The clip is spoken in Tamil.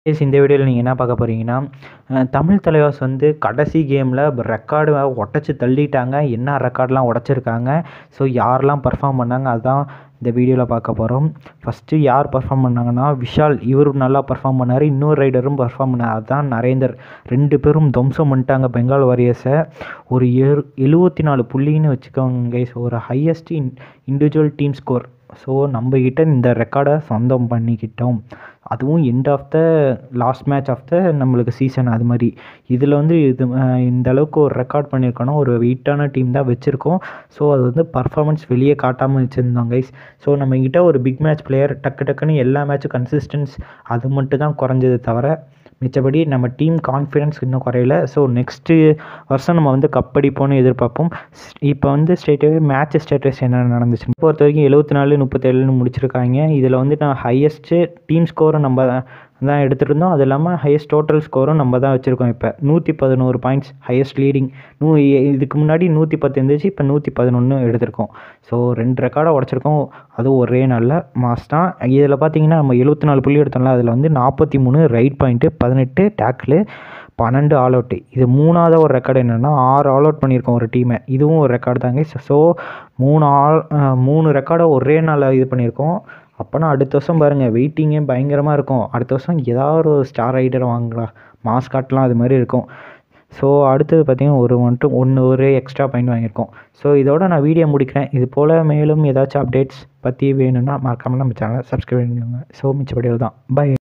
கைஸ் இந்த வீடியோவில் நீங்கள் என்ன பார்க்க போகிறீங்கன்னா அஹ், தமிழ் தலைவாஸ் வந்து கடைசி கேமில் ரெக்கார்டு உடச்சி தள்ளிட்டாங்க என்ன ரெக்கார்ட்லாம் உடச்சிருக்காங்க ஸோ யாரெல்லாம் பர்ஃபார்ம் பண்ணாங்க அதுதான் இந்த வீடியோவில் பார்க்க போகிறோம் ஃபஸ்ட்டு யார் பர்ஃபார்ம் பண்ணாங்கன்னா விஷால் இவர் நல்லா பர்ஃபார்ம் பண்ணார் இன்னொரு ரைடரும் பர்ஃபார்ம் பண்ணார் அதுதான் நரேந்தர் ரெண்டு பேரும் துவம்சம் பண்ணிட்டாங்க பெங்கால் வாரியர்ஸை ஒரு ஏழு எழுபத்தி நாலு புள்ளின்னு வச்சுக்கோங்க கைஸ் ஒரு highest in individual team score so நம்மக்கிட்ட இந்த ரெக்கார்டை சொந்தம் பண்ணிக்கிட்டோம் அதுவும் end of the last match of the நம்மளுக்கு சீசன் அது மாதிரி இதில் வந்து இது அஹ், இந்த அளவுக்கு ஒரு ரெக்கார்ட் பண்ணியிருக்கோன்னா ஒரு வெயிட்டான டீம் தான் வச்சுருக்கோம் ஸோ அது வந்து பர்ஃபார்மன்ஸ் வெளியே காட்டாமல் வச்சுருந்தோம் கைஸ் ஸோ நம்மக்கிட்ட ஒரு பிக் மேட்ச் பிளேயர் டக்கு டக்குன்னு எல்லா மேட்சும் கன்சிஸ்டன்ஸ் அது மட்டும் தான் குறைஞ்சது தவிர மிச்சபடி நம்ம டீம் கான்ஃபிடன்ஸ் இன்னும் குறையல ஸோ நெக்ஸ்ட்டு வருஷம் நம்ம வந்து கப் அடிப்போம்னு எதிர்பார்ப்போம் இப்போ வந்து ஸ்டேட்டாகவே மேட்ச் ஸ்டேட்டஸ் என்ன நடந்துச்சு இப்போ பொறுத்த வரைக்கும் எழுபத்தி நாலு முப்பத்தேழுன்னு முடிச்சிருக்காங்க இதில் வந்து நான் ஹையஸ்ட்டு டீம் ஸ்கோரும் நம்ம தான் எடுத்துகிட்டு இருந்தோம் அது இல்லாமல் ஹையஸ்ட் டோட்டல் ஸ்கோரும் நம்ம தான் வச்சுருக்கோம் இப்போ நூற்றி பதினோரு பாயிண்ட்ஸ் ஹையஸ்ட் லீடிங் நூ இதுக்கு முன்னாடி நூற்றி பத்து இருந்துச்சு இப்போ நூற்றி பதினொன்று எடுத்திருக்கோம் ஸோ ரெண்டு ரெக்கார்டை உடச்சிருக்கோம் அதுவும் ஒரே நல்ல மாஸ் தான் இதில் பார்த்தீங்கன்னா நம்ம எழுபத்தி நாலு புள்ளி எடுத்தோம்ல அதில் வந்து நாற்பத்தி மூணு ரைட் பாயிண்ட்டு பதினெட்டு டேக்கிள் பன்னெண்டு ஆல் அவுட்டு இது மூணாவது ஒரு ரெக்கார்டு என்னென்னா ஆறு ஆல் அவுட் பண்ணியிருக்கோம் ஒரு டீமை இதுவும் ஒரு ரெக்கார்டு தாங்க ஸோ மூணு ஆல் மூணு ரெக்கார்டை ஒரே நாளில் இது பண்ணியிருக்கோம் அப்போனா அடுத்த வருஷம் பாருங்கள் வெயிட்டிங்கே பயங்கரமாக இருக்கும் அடுத்த வருஷம் ஏதாவது ஒரு ஸ்டார் ரைடர் வாங்கலாம் மாஸ்காட்லாம் அது மாதிரி இருக்கும் ஸோ அடுத்தது பார்த்திங்கன்னா ஒரு மட்டும் ஒன்று ஒரு எக்ஸ்ட்ரா பாயிண்ட் வாங்கியிருக்கோம் ஸோ இதோட நான் வீடியோ முடிக்கிறேன் இது போல் மேலும் ஏதாச்சும் அப்டேட்ஸ் பற்றி வேணும்னா மறக்காமல் நம்ம சேனலை சப்ஸ்கிரைப் பண்ணிக்கோங்க ஸோ மிச்சப்படியில் தான் பை